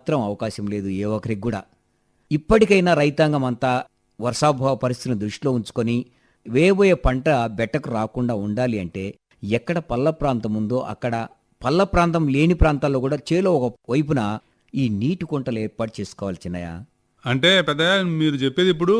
మాత్రం అవకాశం లేదు ఏ ఒక్కరికి కూడా ఇప్పటికైనా రైతాంగం అంతా వర్షాభావ పరిస్థితులను దృష్టిలో ఉంచుకొని వేయబోయే పంట బెట్టకు రాకుండా ఉండాలి అంటే ఎక్కడ పల్ల ప్రాంతం ఉందో అక్కడ పల్ల ప్రాంతం లేని ప్రాంతాల్లో కూడా చేలో ఒక వైపున ఈ నీటి కుంటలు ఏర్పాటు చేసుకోవాలి చిన్నయ్య అంటే పెద్ద మీరు చెప్పేది ఇప్పుడు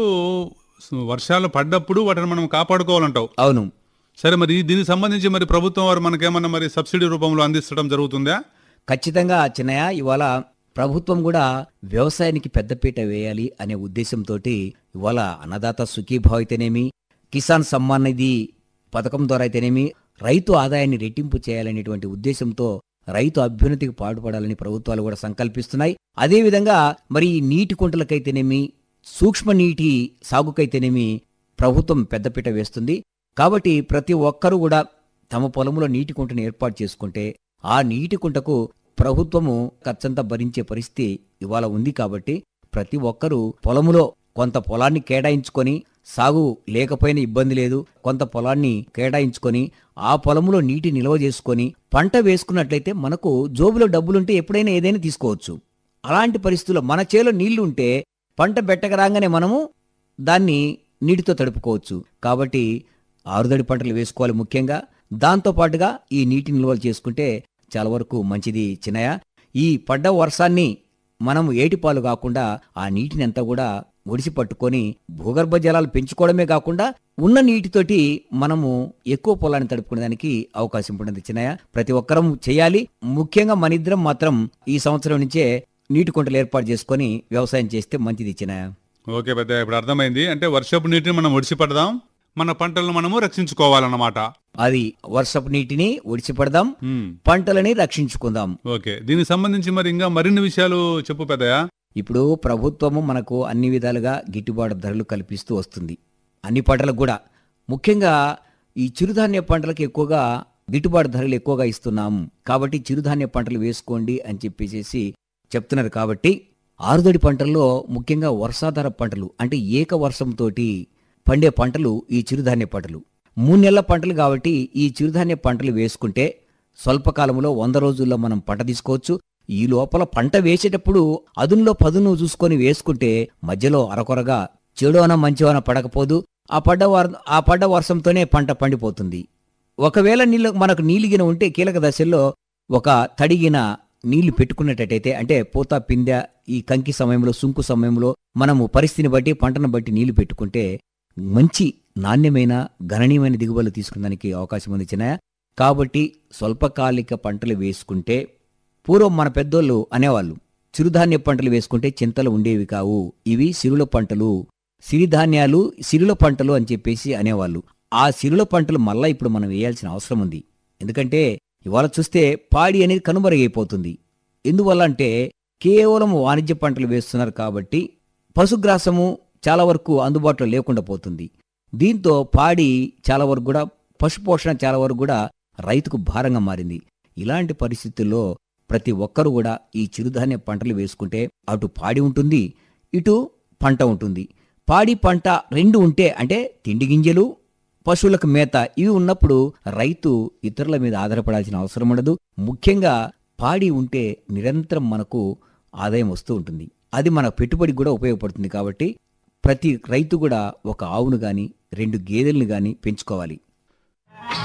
వర్షాలు పడ్డప్పుడు వాటిని మనం కాపాడుకోవాలంటావు అవును సరే మరి దీనికి సంబంధించి మరి ప్రభుత్వం వారు మనకేమన్నా మరి సబ్సిడీ రూపంలో అందించడం జరుగుతుందా ఖచ్చితంగా చిన్నయ్య ఇవాళ ప్రభుత్వం కూడా వ్యవసాయానికి పెద్దపీట వేయాలి అనే ఉద్దేశంతో ఇవాళ అన్నదాత సుఖీభావ్ అయితేనేమి కిసాన్ సమ్మాన్ నిధి పథకం ద్వారా అయితేనేమి రైతు ఆదాయాన్ని రెట్టింపు చేయాలనేటువంటి ఉద్దేశంతో రైతు అభ్యున్నతికి పాటుపడాలని ప్రభుత్వాలు కూడా సంకల్పిస్తున్నాయి అదేవిధంగా మరి ఈ నీటి కుంటలకైతేనేమి సూక్ష్మ నీటి సాగుకైతేనేమి ప్రభుత్వం పెద్దపీట వేస్తుంది కాబట్టి ప్రతి ఒక్కరూ కూడా తమ పొలంలో నీటి కుంటను ఏర్పాటు చేసుకుంటే ఆ నీటి కుంటకు ప్రభుత్వము ఖర్చంతా భరించే పరిస్థితి ఇవాళ ఉంది కాబట్టి ప్రతి ఒక్కరూ పొలములో కొంత పొలాన్ని కేటాయించుకొని సాగు లేకపోయినా ఇబ్బంది లేదు కొంత పొలాన్ని కేటాయించుకొని ఆ పొలములో నీటి నిల్వ చేసుకొని పంట వేసుకున్నట్లయితే మనకు జోబులో డబ్బులుంటే ఎప్పుడైనా ఏదైనా తీసుకోవచ్చు అలాంటి పరిస్థితుల్లో మన చేలో నీళ్లు ఉంటే పంట బెట్టక రాగానే మనము దాన్ని నీటితో తడుపుకోవచ్చు కాబట్టి ఆరుదడి పంటలు వేసుకోవాలి ముఖ్యంగా దాంతో పాటుగా ఈ నీటి నిల్వలు చేసుకుంటే చాలా వరకు మంచిది చిన్నయ్య ఈ పడ్డ వర్షాన్ని మనం ఏటిపాలు కాకుండా ఆ నీటిని అంతా కూడా ఒడిసి పట్టుకొని భూగర్భ జలాలు పెంచుకోవడమే కాకుండా ఉన్న నీటితోటి మనము ఎక్కువ పొలాన్ని తడుపుకునేదానికి అవకాశం ఉంటుంది చిన్నయ్య ప్రతి ఒక్కరం చేయాలి ముఖ్యంగా మన ఇద్దరం మాత్రం ఈ సంవత్సరం నుంచే నీటి కుంటలు ఏర్పాటు చేసుకొని వ్యవసాయం చేస్తే మంచిది చిన్నయ్య ఓకే పెద్ద ఇప్పుడు అర్థమైంది అంటే వర్షపు నీటిని మనం ఒడిసిపడదాం మన పంటలను మనము రక్షించుకోవాలన్నమాట అది వర్షపు నీటిని ఒడిసిపడదాం ఉమ్, పంటలని రక్షించుకుందాం ఓకే దీనికి సంబంధించి మరి ఇంకా మరిన్ని విషయాలు చెప్పు పెద్దయా ఇప్పుడు ప్రభుత్వము మనకు అన్ని విధాలుగా గిట్టుబాటు ధరలు కల్పిస్తూ వస్తుంది అన్ని పంటలకు కూడా ముఖ్యంగా ఈ చిరుధాన్య పంటలకు ఎక్కువగా గిట్టుబాటు ధరలు ఎక్కువగా ఇస్తున్నాము కాబట్టి చిరుధాన్య పంటలు వేసుకోండి అని చెప్పేసి చెప్తున్నారు కాబట్టి ఆరుదడి పంటల్లో ముఖ్యంగా వర్షాధార పంటలు అంటే ఏక వర్షంతోటి పండే పంటలు ఈ చిరుధాన్య పంటలు మూడు నెలల పంటలు కాబట్టి ఈ చిరుధాన్య పంటలు వేసుకుంటే స్వల్పకాలంలో వంద రోజుల్లో మనం పంట తీసుకోవచ్చు ఈ లోపల పంట వేసేటప్పుడు అదునులో పదును చూసుకొని వేసుకుంటే మధ్యలో అరకొరగా చెడువన మంచివన పడకపోదు ఆ పడ్డ వర్ ఆ పడ్డ వర్షంతోనే పంట పండిపోతుంది ఒకవేళ నీళ్ళు మనకు నీలిగిన ఉంటే కీలక దశల్లో ఒక తడిగిన నీళ్లు పెట్టుకున్నట్టయితే అంటే పూత పిందె ఈ కంకి సమయంలో సుంకు సమయంలో మనము పరిస్థితిని బట్టి పంటను బట్టి నీళ్లు పెట్టుకుంటే మంచి నాణ్యమైన గణనీయమైన దిగుబడులు తీసుకునేదానికి అవకాశం ఉంది చిన్నయ్య కాబట్టి స్వల్పకాలిక పంటలు వేసుకుంటే పూర్వం మన పెద్దోళ్ళు అనేవాళ్ళు చిరుధాన్య పంటలు వేసుకుంటే చింతలు ఉండేవి కావు ఇవి సిరుల పంటలు సిరిధాన్యాలు సిరుల పంటలు అని చెప్పేసి అనేవాళ్ళు ఆ సిరుల పంటలు మళ్ళా ఇప్పుడు మనం వేయాల్సిన అవసరం ఉంది ఎందుకంటే ఇవాళ చూస్తే పాడి అనేది కనుమరుగైపోతుంది ఎందువల్ల అంటే కేవలం వాణిజ్య పంటలు వేస్తున్నారు కాబట్టి పశుగ్రాసము చాలా వరకు అందుబాటులో లేకుండా పోతుంది దీంతో పాడి చాలా వరకు కూడా పశుపోషణ చాలా వరకు కూడా రైతుకు భారంగా మారింది ఇలాంటి పరిస్థితుల్లో ప్రతి ఒక్కరు కూడా ఈ చిరుధాన్య పంటలు వేసుకుంటే అటు పాడి ఉంటుంది ఇటు పంట ఉంటుంది పాడి పంట రెండు ఉంటే అంటే తిండి గింజలు పశువులకు మేత ఇవి ఉన్నప్పుడు రైతు ఇతరుల మీద ఆధారపడాల్సిన అవసరం ఉండదు ముఖ్యంగా పాడి ఉంటే నిరంతరం మనకు ఆదాయం వస్తూ ఉంటుంది అది మన పెట్టుబడి కూడా ఉపయోగపడుతుంది కాబట్టి ప్రతి రైతు కూడా ఒక ఆవును గాని రెండు గేదెలను గాని పెంచుకోవాలి